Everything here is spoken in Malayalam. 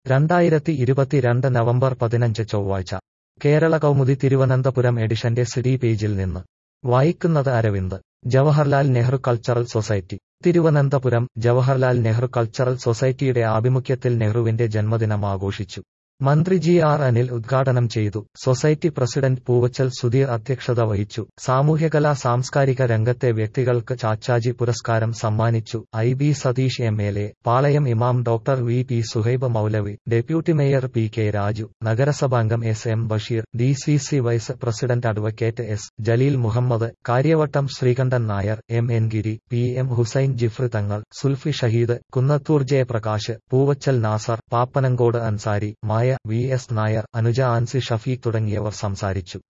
രണ്ടായിരത്തി ഇരുപത്തിരണ്ട് നവംബർ പതിനഞ്ച് ചൊവ്വാഴ്ച കേരള കൗമുദി തിരുവനന്തപുരം എഡിഷന്റെ സിഡി പേജിൽ നിന്ന് വായിക്കുന്നത് Aravind Jawaharlal Nehru cultural society Thiruvananthapuram Jawaharlal Nehru cultural സൊസൈറ്റിയുടെ ആഭിമുഖ്യത്തിൽ നെഹ്റുവിന്റെ ജന്മദിനം ആഘോഷിച്ചു മന്ത്രി ജി ആർ അനിൽ ഉദ്ഘാടനം ചെയ്തു സൊസൈറ്റി പ്രസിഡന്റ് പൂവച്ചൽ സുധീർ അധ്യക്ഷത വഹിച്ചു സാമൂഹ്യകലാ സാംസ്കാരിക രംഗത്തെ വ്യക്തികൾക്ക് ചാച്ചാജി പുരസ്കാരം സമ്മാനിച്ചു I B Satheesh M L A Palayam ഇമാം doctor V P Suhaib Moulavi deputy mayor P K Raju നഗരസഭാംഗം S M Basheer D C C vice president advocate S Jaleel Muhammad Kariavattom Sreekantan Nair M N Giri P M Hussain Jifri Thangal Sulfi Shaheed Kunnathur Jayaprakash Poovachal Nasar Pappanamcode Ansari Maya V S Nair Anuja Ancy Shafeeq തുടങ്ങിയവർ സംസാരിച്ചു